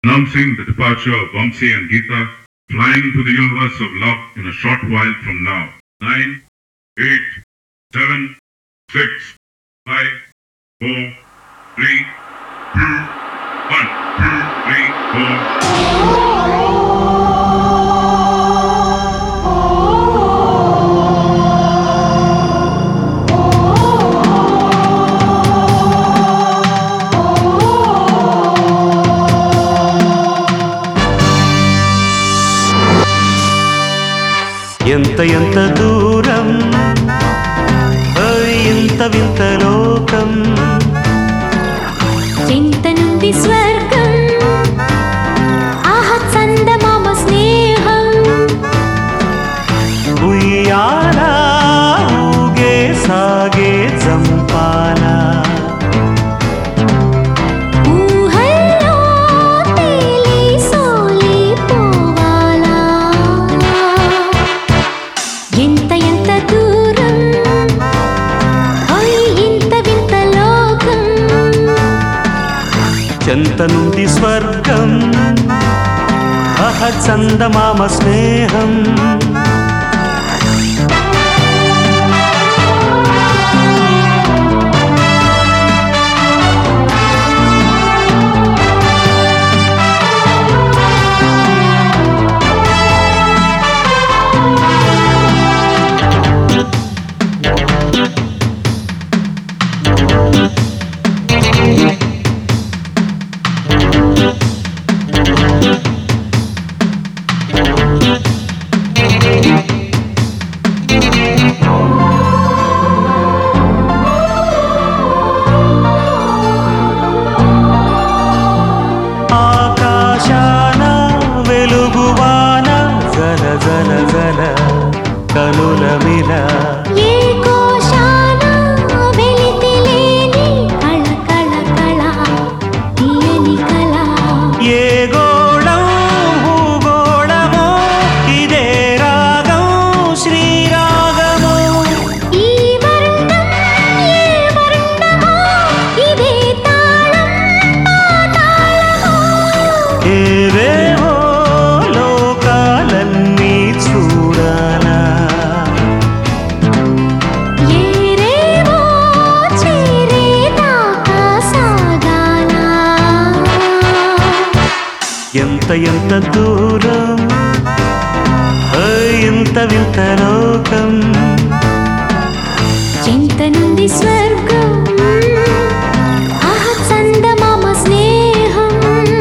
announcing the departure of Vamsi and Geeta, flying to the universe of love in a short while from now. Nine, eight, seven, six, five, four, three, two, one, two, three, four. ఎంత ఎంత దూరం ఓయ్ ఇంత వింత లోకం చింత నుండి స్వర్గం ఆహ చందమామ స్నేహం ఉయ్యాలా ఊగే సాగే చంపాల ఊహల్లో తేలి సోలి పోవాలా ఎంత ఎంత దూరం ఓయ్ ఇంత వింత లోకం చెంత నుండి స్వర్గం అహ చందమామ స్నేహం ఆకాశాన వెలుగువాన జల జల జల కనుల మిల ఏ కోశాన వెలితి లేని కళ కళ కళ తీయని కళ ఏ గోళం భూగోళమో ఇదే రాగం శ్రీరాగము ఈ వర్ణం ఏ వర్ణమో ఇదే తాళం పాతాళమో ఏవేవో లోకాలన్నీ చూడాలా ఏరేవో చేరేదాకా సాగాల ఎంత ఎంత దూరం ఓ ఇంత వింత లోకం చింత నుండి స్వర్గం ఆహ చందమామ స్నేహం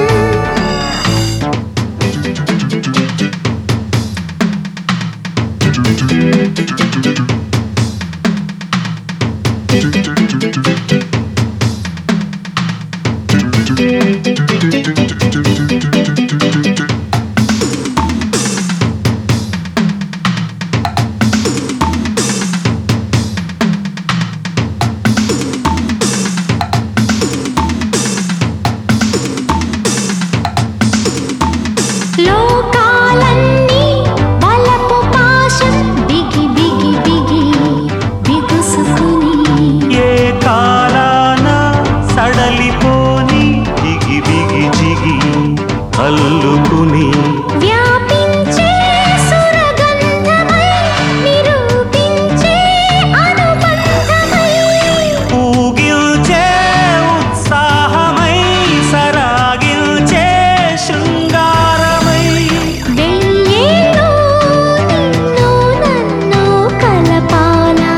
లోకాలన్నీ వలపు పాశం బిగి బిగి బిగి బిగుసుకుని ఏ కాలాన సడలిపోని దిగి బిగి జిగి అల్లుకుని వ్యాపించే సురగంధమై నిరూపించే అనుబంధమై ఊగిల్చే ఉత్సాహమై సరాగిల్చే శృంగారమై వెయ్యేళ్ళు నిన్ను నన్ను కలపాలా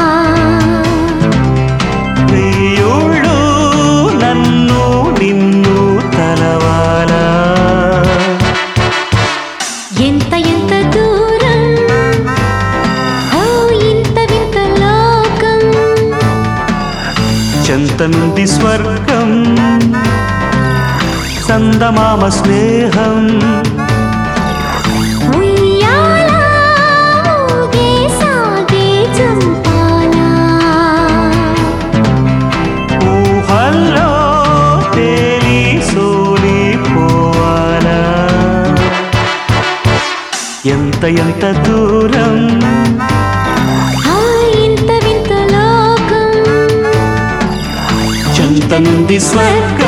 వెయ్యుళ్ళు నన్ను నిన్ను తలవాలా ఎంత ఎంత దూరం ఓ ఇంత వింత లోకం చెంత నుండి స్వర్గం చందమామ స్నేహం ఉయ్యాలా ఊగే సాగే చంపాలా ఊహల్లో తేలి సోలి పోవాలా ఎంత ఎంత దూరం ఆ ఇంత వింత లోకం చెంత నుండి స్వర్గం